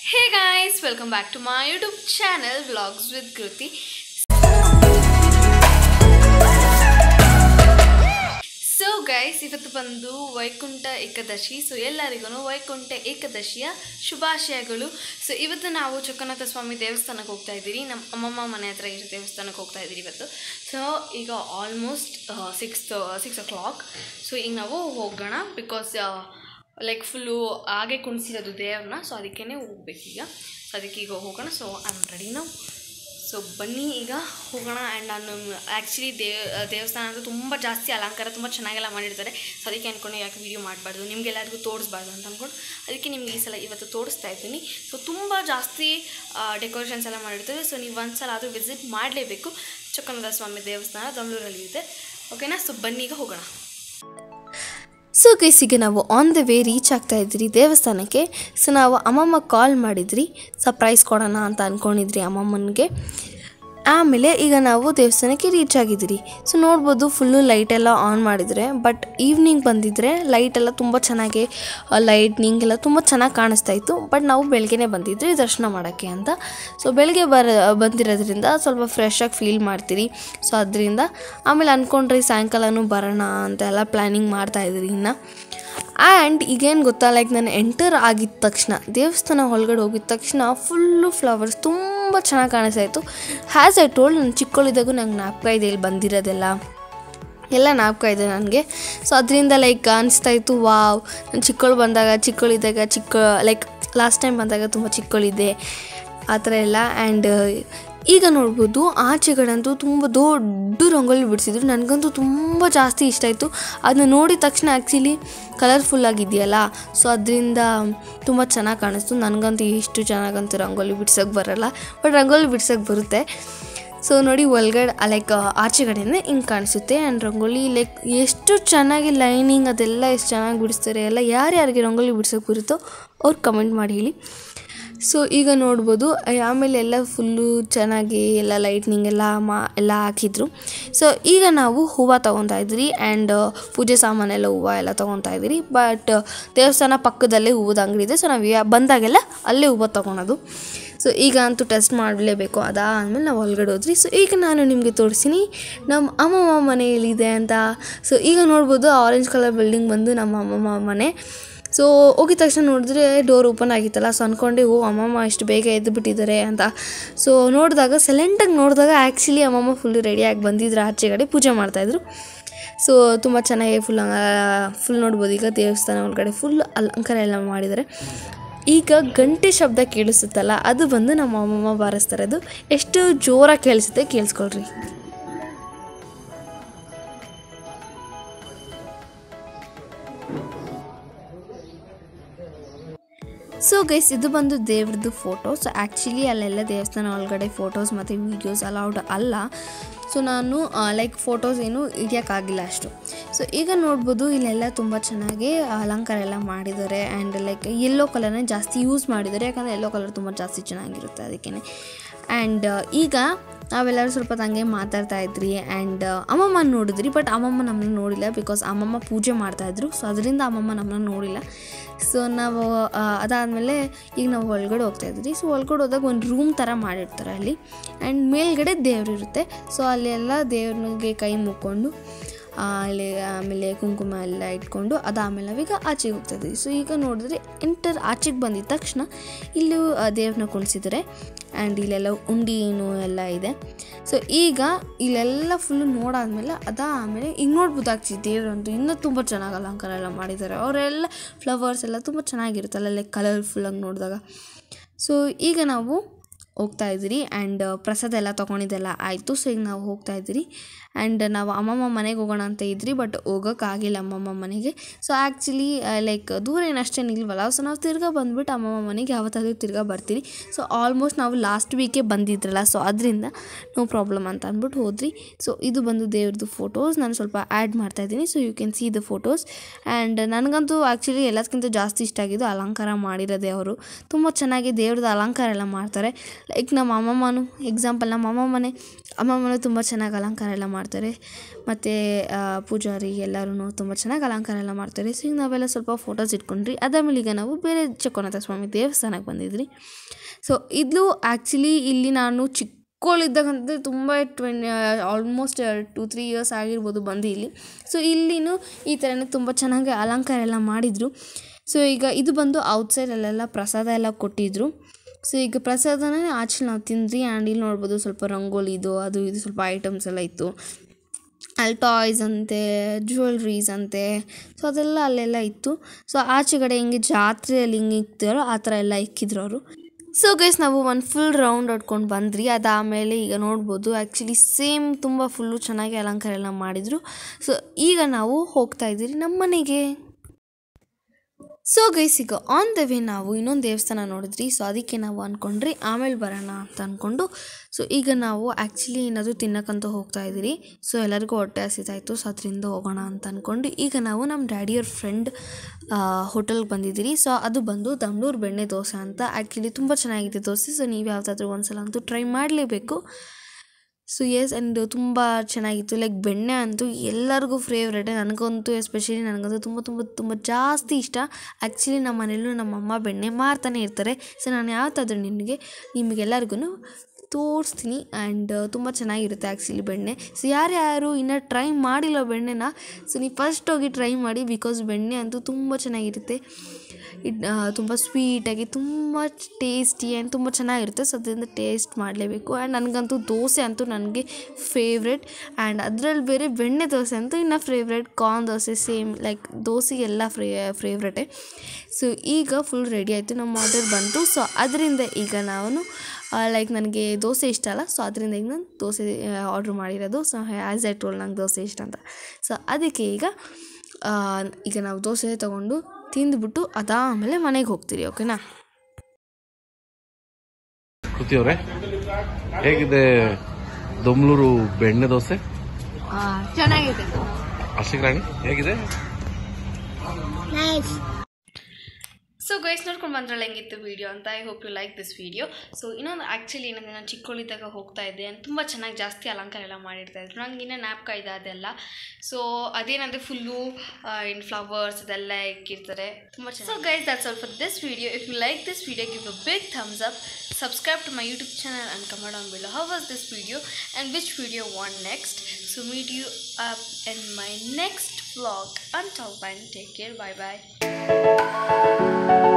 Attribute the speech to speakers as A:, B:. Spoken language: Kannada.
A: Hey guys, welcome back to my YouTube channel Vlogs with Kruti. So guys ಇವತ್ತು ಬಂದು ವೈಕುಂಠ ಏಕಾದಶಿ ಸೊ ಎಲ್ಲರಿಗೂ ವೈಕುಂಠ ಏಕಾದಶಿಯ ಶುಭಾಶಯಗಳು ಸೊ ಇವತ್ತು ನಾವು ಚೊಕ್ಕನಾಥ ಸ್ವಾಮಿ ದೇವಸ್ಥಾನಕ್ಕೆ ಹೋಗ್ತಾ ಇದ್ದೀರಿ ನಮ್ಮ ಅಮ್ಮಮ್ಮ ಮನೆ ಹತ್ರ ಇರೋ ದೇವಸ್ಥಾನಕ್ಕೆ ಹೋಗ್ತಾ ಇದ್ದೀರಿ ಇವತ್ತು ಸೊ ಈಗ almost six six o'clock so ಈಗ ನಾವು ಹೋಗೋಣ ಬಿಕಾಸ್ ಲೈಕ್ ಫುಲ್ಲು ಹಾಗೆ ಕುಣಿಸಿರೋದು ದೇವ್ರನ್ನ ಸೊ ಅದಕ್ಕೇ ಹೋಗ್ಬೇಕೀಗ ಸೊ ಅದಕ್ಕೆ ಈಗ ಹೋಗೋಣ ಸೊ ಐ ಆಮ್ ರೆಡಿ ನಾವು ಸೊ ಬನ್ನಿ ಈಗ ಹೋಗೋಣ ಆ್ಯಂಡ್ ನಾನು ಆ್ಯಕ್ಚುಲಿ ದೇವ್ ದೇವಸ್ಥಾನ ಅಂದರೆ ತುಂಬ ಜಾಸ್ತಿ ಅಲಂಕಾರ ತುಂಬ ಚೆನ್ನಾಗೆಲ್ಲ ಮಾಡಿರ್ತಾರೆ ಸೊ ಅದಕ್ಕೆ ಅಂದ್ಕೊಂಡು ಯಾಕೆ ವೀಡಿಯೋ ಮಾಡಬಾರ್ದು ನಿಮಗೆಲ್ಲರಿಗೂ ತೋರಿಸ್ಬಾರ್ದು ಅಂತ ಅಂದ್ಕೊಂಡು ಅದಕ್ಕೆ ನಿಮ್ಗೆ ಈ ಸಲ ಇವತ್ತು ತೋರಿಸ್ತಾ ಇದ್ದೀನಿ ಸೊ ತುಂಬ ಜಾಸ್ತಿ ಡೆಕೋರೇಷನ್ಸ್ ಎಲ್ಲ ಮಾಡಿರ್ತಾರೆ ಸೊ ನೀವು ಒಂದು ಸಲ ಆದರೂ ವಿಸಿಟ್ ಮಾಡಲೇಬೇಕು ಚೊಕ್ಕನಾಥ ಸ್ವಾಮಿ ದೇವಸ್ಥಾನ ಬೆಂಗಳೂರಲ್ಲಿ ಇದೆ ಓಕೆನಾ ಸೊ ಬನ್ನಿ ಈಗ ಹೋಗೋಣ
B: ಸೊ ಗೈಸಿಗೆ ನಾವು ಆನ್ ದ ವೇ ರೀಚ್ ಆಗ್ತಾ ಇದ್ರಿ ದೇವಸ್ಥಾನಕ್ಕೆ ಸೊ ನಾವು ಅಮ್ಮಮ್ಮ ಕಾಲ್ ಮಾಡಿದ್ರಿ ಸರ್ಪ್ರೈಸ್ ಕೊಡೋಣ ಅಂತ ಅಂದ್ಕೊಂಡಿದ್ರಿ ಅಮ್ಮಮ್ಮನಿಗೆ ಆಮೇಲೆ ಈಗ ನಾವು ದೇವಸ್ಥಾನಕ್ಕೆ ರೀಚ್ ಆಗಿದ್ರಿ ಸೊ ನೋಡ್ಬೋದು ಫುಲ್ಲು ಲೈಟೆಲ್ಲ ಆನ್ ಮಾಡಿದರೆ ಬಟ್ ಈವ್ನಿಂಗ್ ಬಂದಿದ್ದರೆ ಲೈಟೆಲ್ಲ ತುಂಬ ಚೆನ್ನಾಗಿ ಲೈಟ್ನಿಂಗ್ ಎಲ್ಲ ತುಂಬ ಚೆನ್ನಾಗಿ ಕಾಣಿಸ್ತಾ ಇತ್ತು ಬಟ್ ನಾವು ಬೆಳಗ್ಗೆನೇ ಬಂದಿದ್ರಿ ದರ್ಶನ ಮಾಡೋಕ್ಕೆ ಅಂತ ಸೊ ಬೆಳಗ್ಗೆ ಬರ ಬಂದಿರೋದ್ರಿಂದ ಸ್ವಲ್ಪ ಫ್ರೆಶ್ ಆಗಿ ಫೀಲ್ ಮಾಡ್ತೀರಿ ಸೊ ಅದರಿಂದ ಆಮೇಲೆ ಅಂದ್ಕೊಂಡ್ರಿ ಸಾಯಂಕಾಲನೂ ಬರೋಣ ಅಂತೆಲ್ಲ ಪ್ಲ್ಯಾನಿಂಗ್ ಮಾಡ್ತಾಯಿದ್ರಿ ಇನ್ನು ಆ್ಯಂಡ್ ಈಗೇನು ಗೊತ್ತಾ ಲೈಕ್ ನಾನು ಎಂಟರ್ ಆಗಿದ ತಕ್ಷಣ ದೇವಸ್ಥಾನ ಒಳಗಡೆ ಹೋಗಿದ ತಕ್ಷಣ ಫುಲ್ಲು ಫ್ಲವರ್ಸ್ ತುಂಬ ಚೆನ್ನಾಗಿ ಕಾಣಿಸ್ತಾ ಇತ್ತು ಹ್ಯಾಸ್ ಐ ಟೋಲ್ಡ್ ನಾನು ಚಿಕ್ಕವಳಿದ್ದಾಗೂ ನಂಗೆ ಜ್ಞಾಪಕ ಇದೆ ಇಲ್ಲಿ ಬಂದಿರೋದೆಲ್ಲ ಎಲ್ಲ ಜ್ಞಾಪಕ ಇದೆ ನನಗೆ ಸೊ ಅದರಿಂದ ಲೈಕ್ ಅನಿಸ್ತಾ ಇತ್ತು ವಾವ್ ನಾನು ಚಿಕ್ಕವಳು ಬಂದಾಗ ಚಿಕ್ಕವಳಿದ್ದಾಗ ಚಿಕ್ಕ ಲೈಕ್ ಲಾಸ್ಟ್ ಟೈಮ್ ಬಂದಾಗ ತುಂಬ ಚಿಕ್ಕವಳಿದ್ದೆ ಆ ಥರ ಎಲ್ಲ ಆ್ಯಂಡ್ ಈಗ ನೋಡ್ಬೋದು ಆಚೆಗಡಂತೂ ತುಂಬ ದೊಡ್ಡ ರಂಗೋಲಿ ಬಿಡಿಸಿದ್ರು ನನಗಂತೂ ತುಂಬ ಜಾಸ್ತಿ ಇಷ್ಟ ಆಯಿತು ಅದನ್ನ ನೋಡಿದ ತಕ್ಷಣ ಆ್ಯಕ್ಚುಲಿ ಕಲರ್ಫುಲ್ ಆಗಿದೆಯಲ್ಲ ಸೊ ಅದರಿಂದ ತುಂಬ ಚೆನ್ನಾಗಿ ಕಾಣಿಸ್ತು ನನಗಂತೂ ಇಷ್ಟು ಚೆನ್ನಾಗಂತೂ ರಂಗೋಲಿ ಬಿಡ್ಸೋಕ್ಕೆ ಬರಲ್ಲ ಬಟ್ ರಂಗೋಲಿ ಬಿಡ್ಸೋಕ್ಕೆ ಬರುತ್ತೆ ಸೊ ನೋಡಿ ಒಳಗಡೆ ಲೈಕ್ ಆಚೆಗಡೆನೇ ಹಿಂಗೆ ಕಾಣಿಸುತ್ತೆ ಆ್ಯಂಡ್ ರಂಗೋಲಿ ಲೈಕ್ ಎಷ್ಟು ಚೆನ್ನಾಗಿ ಲೈನಿಂಗ್ ಅದೆಲ್ಲ ಎಷ್ಟು ಚೆನ್ನಾಗಿ ಬಿಡಿಸ್ತಾರೆ ಎಲ್ಲ ಯಾರ್ಯಾರಿಗೆ ರಂಗೋಲಿ ಬಿಡ್ಸೋಕೆ ಬರುತ್ತೋ ಅವ್ರು ಕಮೆಂಟ್ ಮಾಡಿ ಹೇಳಿ ಸೊ ಈಗ ನೋಡ್ಬೋದು ಆಮೇಲೆ ಎಲ್ಲ ಫುಲ್ಲು ಚೆನ್ನಾಗಿ ಎಲ್ಲ ಲೈಟ್ನಿಂಗ್ ಎಲ್ಲ ಮಾ ಎಲ್ಲ ಹಾಕಿದ್ರು ಸೊ ಈಗ ನಾವು ಹೂವು ತೊಗೊತಾ ಇದ್ರಿ ಆ್ಯಂಡ್ ಪೂಜೆ ಸಾಮಾನೆಲ್ಲ ಹೂವು ಎಲ್ಲ ತೊಗೊತಾ ಇದ್ರಿ ಬಟ್ ದೇವಸ್ಥಾನ ಪಕ್ಕದಲ್ಲೇ ಹೂವದ ಅಂಗಡಿ ಇದೆ ಸೊ ನಾವು ಯಾ- ಬಂದಾಗೆಲ್ಲ ಅಲ್ಲೇ ಹೂವು ತೊಗೊಳೋದು ಸೊ ಈಗ ಅಂತೂ ಟೆಸ್ಟ್ ಮಾಡಲೇಬೇಕು ಅದಾದಮೇಲೆ ನಾವು ಒಳಗಡೆ ಹೋದ್ರಿ ಸೊ ಈಗ ನಾನು ನಿಮಗೆ ತೋರಿಸ್ತೀನಿ ನಮ್ಮ ಅಮ್ಮಮ್ಮ ಮನೆ ಎಲ್ಲಿದೆ ಅಂತ ಸೊ ಈಗ ನೋಡ್ಬೋದು ಆರೆಂಜ್ ಕಲರ್ ಬಿಲ್ಡಿಂಗ್ ಬಂದು ನಮ್ಮ ಅಮ್ಮಮ್ಮ ಮನೆ ಸೊ ಹೋಗಿದ ತಕ್ಷಣ ನೋಡಿದ್ರೆ ಡೋರ್ ಓಪನ್ ಆಗಿತ್ತಲ್ಲ ಸೊ ಅಂದ್ಕೊಂಡೆ ಓ ಅಮ್ಮಮ್ಮ ಇಷ್ಟು ಬೇಗ ಎದ್ದು ಬಿಟ್ಟಿದ್ದಾರೆ ಅಂತ ಸೊ ನೋಡಿದಾಗ ಸೈಲೆಂಟಾಗಿ ನೋಡಿದಾಗ ಆ್ಯಕ್ಚುಲಿ ಅಮ್ಮಮ್ಮ ಫುಲ್ ರೆಡಿಯಾಗಿ ಬಂದಿದ್ರು ಆಚೆಗಡೆ ಪೂಜೆ ಮಾಡ್ತಾಯಿದ್ರು ಸೊ ತುಂಬ ಚೆನ್ನಾಗಿ ಫುಲ್ ಫುಲ್ ನೋಡ್ಬೋದು ಈಗ ದೇವಸ್ಥಾನ ಒಳಗಡೆ ಫುಲ್ ಅಲಂಕಾರ ಎಲ್ಲ ಮಾಡಿದ್ದಾರೆ ಈಗ ಗಂಟೆ ಶಬ್ದ ಕೇಳಿಸುತ್ತಲ್ಲ ಅದು ಬಂದು ನಮ್ಮ ಅಮ್ಮಮ್ಮ ಬಾರಿಸ್ತಾರೆ ಅದು ಎಷ್ಟು ಜೋರಾಗಿ ಕೇಳಿಸುತ್ತೆ ಕೇಳಿಸ್ಕೊಳ್ರಿ ಸೊ ಗೈಸ್ ಇದು ಬಂದು ದೇವ್ರದ್ದು ಫೋಟೋ ಸೊ ಆ್ಯಕ್ಚುಲಿ ಅಲ್ಲೆಲ್ಲ ದೇವಸ್ಥಾನ ಒಳಗಡೆ ಫೋಟೋಸ್ ಮತ್ತು ವೀಡಿಯೋಸ್ ಅಲೌಡ್ ಅಲ್ಲ ಸೊ ನಾನು ಲೈಕ್ ಫೋಟೋಸ್ ಏನು ಹಿಡಿಯೋಕ್ಕಾಗಿಲ್ಲ ಅಷ್ಟು ಸೊ ಈಗ ನೋಡ್ಬೋದು ಇಲ್ಲೆಲ್ಲ ತುಂಬ ಚೆನ್ನಾಗಿ ಅಲಂಕಾರ ಎಲ್ಲ ಮಾಡಿದ್ದಾರೆ ಆ್ಯಂಡ್ ಲೈಕ್ ಯೆಲ್ಲೋ ಕಲರ್ನೇ ಜಾಸ್ತಿ ಯೂಸ್ ಮಾಡಿದ್ದಾರೆ ಯಾಕಂದರೆ ಯೆಲ್ಲೋ ಕಲರ್ ತುಂಬ ಜಾಸ್ತಿ ಚೆನ್ನಾಗಿರುತ್ತೆ ಅದಕ್ಕೇ ಆ್ಯಂಡ್ ಈಗ ನಾವೆಲ್ಲರೂ ಸ್ವಲ್ಪ ಹಂಗೆ ಮಾತಾಡ್ತಾ ಇದ್ರಿ ಆ್ಯಂಡ್ ಅಮ್ಮಮ್ಮ ನೋಡಿದ್ರಿ ಬಟ್ ಅಮ್ಮಮ್ಮ ನಮ್ಮನ್ನ ನೋಡಿಲ್ಲ ಬಿಕಾಸ್ ಅಮ್ಮಮ್ಮ ಪೂಜೆ ಮಾಡ್ತಾಯಿದ್ರು ಸೊ ಅದರಿಂದ ಅಮ್ಮಮ್ಮ ನಮ್ಮನ್ನ ನೋಡಿಲ್ಲ ಸೊ ನಾವು ಆ, ಅದಾದಮೇಲೆ ಈಗ ನಾವು ಒಳಗಡೆ ಹೋಗ್ತಾ ಇದ್ವಿ ಸೊ ಒಳಗಡೆ ಹೋದಾಗ ಒಂದು ರೂಮ್ ಥರ ಮಾಡಿರ್ತಾರೆ ಅಲ್ಲಿ ಆ್ಯಂಡ್ ಮೇಲ್ಗಡೆ ದೇವ್ರಿರುತ್ತೆ ಸೊ ಅಲ್ಲೆಲ್ಲ ದೇವ್ರಿಗೆ ಕೈ ಮುಕ್ಕೊಂಡು ಆ, ಅಲ್ಲಿ ಆಮೇಲೆ ಕುಂಕುಮ ಎಲ್ಲ ಇಟ್ಕೊಂಡು ಅದಾದಮೇಲೆ ನಾವೀಗ ಆಚೆಗೆ ಹೋಗ್ತಾ ಇದ್ವಿ ಸೊ ಈಗ ನೋಡಿದ್ರೆ ಎಂಟರ್ ಆಚೆಗೆ ಬಂದಿದ ತಕ್ಷಣ ಇಲ್ಲೂ ಆ, ದೇವ್ರನ್ನ ಕುಣಿಸಿದ್ದಾರೆ ಆ್ಯಂಡ್ ಇಲ್ಲೆಲ್ಲ ಉಂಡಿ ಏನು ಎಲ್ಲ ಇದೆ ಸೊ ಈಗ ಇಲ್ಲೆಲ್ಲ ಫುಲ್ಲು ನೋಡಾದ್ಮೇಲೆ ಅದಾದಮೇಲೆ ಈಗ ನೋಡ್ಬೋದು ಆಕ್ಚುಲಿ ದೇವ್ರಂತೂ ಇನ್ನೂ ತುಂಬ ಚೆನ್ನಾಗಿ ಅಲಂಕಾರ ಎಲ್ಲ ಮಾಡಿದ್ದಾರೆ ಅವರೆಲ್ಲ ಫ್ಲವರ್ಸ್ ಎಲ್ಲ ತುಂಬ ಚೆನ್ನಾಗಿರುತ್ತಲ್ಲ ಲೈಕ್ ಕಲರ್ಫುಲ್ಲಾಗಿ ನೋಡಿದಾಗ ಸೊ ಈಗ ನಾವು ಹೋಗ್ತಾ ಇದ್ರಿ ಆ್ಯಂಡ್ ಪ್ರಸಾದ ಎಲ್ಲ ತೊಗೊಂಡಿದ್ದೆಲ್ಲ ಆಯಿತು ಸೊ ಈಗ ನಾವು ಹೋಗ್ತಾ ಇದ್ರಿ ಆ್ಯಂಡ್ ನಾವು ಅಮ್ಮಮ್ಮ ಮನೆಗೆ ಹೋಗೋಣ ಅಂತ ಇದ್ರಿ ಬಟ್ ಹೋಗೋಕ್ಕಾಗಿಲ್ಲ ಅಮ್ಮಮ್ಮ ಮನೆಗೆ ಸೊ ಆ್ಯಕ್ಚುಲಿ ಲೈಕ್ ದೂರ ಏನು ಅಷ್ಟೇನು ಇಲ್ವಲ್ಲ ಸೊ ನಾವು ತಿರ್ಗಾ ಬಂದ್ಬಿಟ್ಟು ಅಮ್ಮಮ್ಮ ಮನೆಗೆ ಯಾವತ್ತಾದ್ರೂ ತಿರ್ಗಾ ಬರ್ತೀರಿ ಸೊ ಆಲ್ಮೋಸ್ಟ್ ನಾವು ಲಾಸ್ಟ್ ವೀಕೇ ಬಂದಿದ್ರಲ್ಲ ಸೊ ಅದರಿಂದ ನೋ ಪ್ರಾಬ್ಲಮ್ ಅಂತ ಅಂದ್ಬಿಟ್ಟು ಹೋದ್ರಿ ಸೊ ಇದು ಬಂದು ದೇವ್ರದ್ದು ಫೋಟೋಸ್ ನಾನು ಸ್ವಲ್ಪ ಆ್ಯಡ್ ಮಾಡ್ತಾ ಇದ್ದೀನಿ so you can see the photos and ನನಗಂತೂ ಆ್ಯಕ್ಚುಲಿ ಎಲ್ಲದಕ್ಕಿಂತ ಜಾಸ್ತಿ ಇಷ್ಟ ಆಗಿದ್ದು ಅಲಂಕಾರ ಮಾಡಿರೋದೇ ಅವರು ತುಂಬ ಚೆನ್ನಾಗಿ ದೇವ್ರದ್ದು ಅಲಂಕಾರ ಎಲ್ಲ ಮಾಡ್ತಾರೆ ಲೈಕ್ ನಮ್ಮ ಅಮ್ಮಮ್ಮನೂ ಎಕ್ಸಾಂಪಲ್ ನಮ್ಮ ಅಮ್ಮಮ್ಮನೇ ಅಮ್ಮಮ್ಮನೂ ತುಂಬ ಚೆನ್ನಾಗಿ ಅಲಂಕಾರ ಎಲ್ಲ ಮಾಡ್ತಾರೆ ಮತ್ತು ಪೂಜಾರಿ ಎಲ್ಲರೂ ತುಂಬ ಚೆನ್ನಾಗಿ ಅಲಂಕಾರ ಎಲ್ಲ ಮಾಡ್ತಾರೆ ಸೊ ಈಗ ನಾವೆಲ್ಲ ಸ್ವಲ್ಪ ಫೋಟೋಸ್ ಇಟ್ಕೊಂಡ್ರಿ ಅದಾದ್ಮೇಲೆ ಈಗ ನಾವು ಬೇರೆ ಚಕ್ಕೋನಾಥ ಸ್ವಾಮಿ ದೇವಸ್ಥಾನಕ್ಕೆ ಬಂದಿದ್ರಿ ಸೊ ಇದು ಆ್ಯಕ್ಚುಲಿ ಇಲ್ಲಿ ನಾನು ಚಿಕ್ಕವಳಿದ್ದಾಗಂತೂ ತುಂಬ ಟ್ವೆನ್ ಆಲ್ಮೋಸ್ಟ್ ಟು ತ್ರೀ ಇಯರ್ಸ್ ಆಗಿರ್ಬೋದು ಬಂದು ಇಲ್ಲಿ ಸೊ ಇಲ್ಲಿನೂ ಈ ಥರನೇ ತುಂಬ ಚೆನ್ನಾಗಿ ಅಲಂಕಾರ ಎಲ್ಲ ಮಾಡಿದರು ಸೊ ಈಗ ಇದು ಬಂದು ಔಟ್ಸೈಡಲ್ಲೆಲ್ಲ ಪ್ರಸಾದ ಎಲ್ಲ ಕೊಟ್ಟಿದ್ರು ಸೊ ಈಗ ಪ್ರಸಾದನೇ ಆಚೆ ನಾವು ತಿಂದ್ರಿ ಆ್ಯಂಡ್ ಇಲ್ಲಿ ನೋಡ್ಬೋದು ಸ್ವಲ್ಪ ರಂಗೋಲಿ ಇದು ಅದು ಇದು ಸ್ವಲ್ಪ ಐಟಮ್ಸ್ ಎಲ್ಲ ಇತ್ತು ಅಲ್ಲಿ ಟಾಯ್ಸ್ ಅಂತೆ ಜ್ಯುವೆಲ್ರೀಸ್ ಅಂತೆ ಸೊ ಅದೆಲ್ಲ ಅಲ್ಲೆಲ್ಲ ಇತ್ತು ಸೊ ಆಚೆಗಡೆ ಹಿಂಗೆ ಜಾತ್ರೆಯಲ್ಲಿ ಹಿಂಗೆ ಇಕ್ತಾರೋ ಆ ಥರ ಎಲ್ಲ ಇಕ್ಕಿದ್ರು ಅವರು ಸೊ ಗೈಸ್ ನಾವು ಒಂದು ಫುಲ್ ರೌಂಡ್ ಹೊಡ್ಕೊಂಡು ಬಂದ್ರಿ ಅದಾದಮೇಲೆ ಈಗ ನೋಡ್ಬೋದು ಆ್ಯಕ್ಚುಲಿ ಸೇಮ್ ತುಂಬ ಫುಲ್ಲು ಚೆನ್ನಾಗಿ ಅಲಂಕಾರ ಎಲ್ಲ ಮಾಡಿದರು ಸೊ ಈಗ ನಾವು ಹೋಗ್ತಾ ಇದ್ದೀರಿ ನಮ್ಮ ಮನೆಗೆ ಸೊ ಗೈಸ್ ಈಗ ಆನ್ ದ ವೇ ನಾವು ಇನ್ನೊಂದು ದೇವಸ್ಥಾನ ನೋಡಿದ್ರಿ ಸೊ ಅದಕ್ಕೆ ನಾವು ಅಂದ್ಕೊಂಡ್ರಿ ಆಮೇಲೆ ಬರೋಣ ಅಂತ ಅಂದ್ಕೊಂಡು ಸೊ ಈಗ ನಾವು ಆ್ಯಕ್ಚುಲಿ ಏನಾದರೂ ತಿನ್ನಕ್ಕಂತ ಹೋಗ್ತಾ ಇದ್ದೀರಿ ಸೊ ಎಲ್ಲರಿಗೂ ಹೊಟ್ಟೆ ಹಸಿತಾಯಿತು ಸೊ ಅದರಿಂದ ಹೋಗೋಣ ಅಂತ ಅಂದ್ಕೊಂಡು ಈಗ ನಾವು ನಮ್ಮ ಡ್ಯಾಡಿಯವ್ರ ಫ್ರೆಂಡ್ ಹೋಟೆಲ್ಗೆ ಬಂದಿದ್ದೀರಿ ಸೊ ಅದು ಬಂದು ದಮ್ನೂರು ಬೆಣ್ಣೆ ದೋಸೆ ಅಂತ ಆ್ಯಕ್ಚುಲಿ ತುಂಬ ಚೆನ್ನಾಗಿದೆ ದೋಸೆ ಸೊ ನೀವು ಯಾವುದಾದ್ರೂ ಒಂದ್ಸಲ ಅಂತೂ ಟ್ರೈ ಮಾಡಲೇಬೇಕು ಸೊ ಎಸ್ ಆ್ಯಂಡ್ ತುಂಬ ಚೆನ್ನಾಗಿತ್ತು ಲೈಕ್ ಬೆಣ್ಣೆ ಅಂತೂ ಎಲ್ಲರಿಗೂ ಫೇವ್ರೇಟೆ ನನಗಂತೂ ಎಸ್ಪೆಷಲಿ ನನಗಂತೂ ತುಂಬ ತುಂಬ ತುಂಬ ಜಾಸ್ತಿ ಇಷ್ಟ ಆ್ಯಕ್ಚುಲಿ ನಮ್ಮ ಮನೇಲೂ ನಮ್ಮಮ್ಮ ಬೆಣ್ಣೆ ಮಾರ್ತಾನೆ ಇರ್ತಾರೆ ಸೊ ನಾನು ಯಾವತ್ತಾದ್ರೂ ನಿಮಗೆ ನಿಮಗೆಲ್ಲರಿಗೂ ತೋರಿಸ್ತೀನಿ ಆ್ಯಂಡ್ ತುಂಬ ಚೆನ್ನಾಗಿರುತ್ತೆ ಆ್ಯಕ್ಚುಲಿ ಬೆಣ್ಣೆ ಸೊ ಯಾರ್ಯಾರು ಇನ್ನೂ ಟ್ರೈ ಮಾಡಿಲ್ಲ ಬೆಣ್ಣೆನ ಸೊ ನೀವು ಫಸ್ಟ್ ಹೋಗಿ ಟ್ರೈ ಮಾಡಿ ಬಿಕಾಸ್ ಬೆಣ್ಣೆ ಅಂತೂ ತುಂಬ ಚೆನ್ನಾಗಿರುತ್ತೆ ಇಟ್ ತುಂಬ ಸ್ವೀಟಾಗಿ ತುಂಬ ಟೇಸ್ಟಿ ಆ್ಯಂಡ್ ತುಂಬ ಚೆನ್ನಾಗಿರುತ್ತೆ ಸೊ ಅದರಿಂದ ಟೇಸ್ಟ್ ಮಾಡಲೇಬೇಕು ಆ್ಯಂಡ್ ನನಗಂತೂ ದೋಸೆ ಅಂತೂ ನನಗೆ ಫೇವ್ರೆಟ್ ಆ್ಯಂಡ್ ಅದರಲ್ಲಿ ಬೇರೆ ಬೆಣ್ಣೆ ದೋಸೆ ಅಂತೂ ಇನ್ನೂ favourite corn dosa same like ದೋಸೆಗೆಲ್ಲ ಫ್ರೇ ಫೇವ್ರೆಟೇ ಸೊ ಈಗ ಫುಲ್ ರೆಡಿ ಆಯಿತು ನಮ್ಮ ಆರ್ಡರ್ ಬಂತು ಸೊ ಅದರಿಂದ ಈಗ ನಾನು ಲೈಕ್ ನನಗೆ ದೋಸೆ ಇಷ್ಟ ಅಲ್ಲ ಸೊ ಅದರಿಂದ ಈಗ ನಾನು ದೋಸೆ ಆರ್ಡ್ರ್ ಮಾಡಿರೋದು ಸೊ ಆ್ಯಸ್ ಐ ಟೋಲ್ ನಂಗೆ ದೋಸೆ ಇಷ್ಟ ಅಂತ ಸೊ ಅದಕ್ಕೆ ಈಗ ಆ, ಈಗ ನಾವು ದೋಸೆ ತೊಗೊಂಡು ತಿಂದ್ಬಿಟ್ಟು ಅದಾದಮೇಲೆ ಮನೆಗೆ ಹೋಗ್ತೀರಿ ಓಕೆನಾ
C: ಕೃತಿ ಅವರೇ ಹೇಗಿದೆ ದೊಮ್ಲೂರು ಬೆಣ್ಣೆ ದೋಸೆ
A: ಚೆನ್ನಾಗಿದೆ
C: ಅಶಿಕ್ ರಾಣಿ ಹೇಗಿದೆ
A: ಸೊ ಗೈಸ್ ನೋಡ್ಕೊಂಡು ಬಂದ್ರಲ್ಲ ಹೆಂಗಿತ್ತು ವೀಡಿಯೋ ಅಂತ I hope you like this video so ಇನ್ನೊಂದು ಆ್ಯಕ್ಚುಲಿ ಏನಂದರೆ ನಾನು ಚಿಕ್ಕವಳಿದ್ದಾಗ ಹೋಗ್ತಾ ಇದ್ದೆ and ತುಂಬ ಚೆನ್ನಾಗಿ ಜಾಸ್ತಿ ಅಲಂಕಾರ ಎಲ್ಲ ಮಾಡಿರ್ತಾ ಇದ್ರು ನಂಗೆ ಇನ್ನೂ ನ್ಯಾಪ್ಕ ಇದೆ ಅದೆಲ್ಲ ಸೊ ಅದೇನಂದರೆ ಫುಲ್ಲು ಇನ್ ಫ್ಲವರ್ಸ್ ಅದೆಲ್ಲ ಇಕ್ಕಿರ್ತಾರೆ ತುಂಬ ಚೆನ್ನಾಗಿ so guys that's all for this video if you like this video give a big thumbs up subscribe to my youtube channel and comment down below how was this video and which video want next so meet you up in my next vlog until then take care bye bye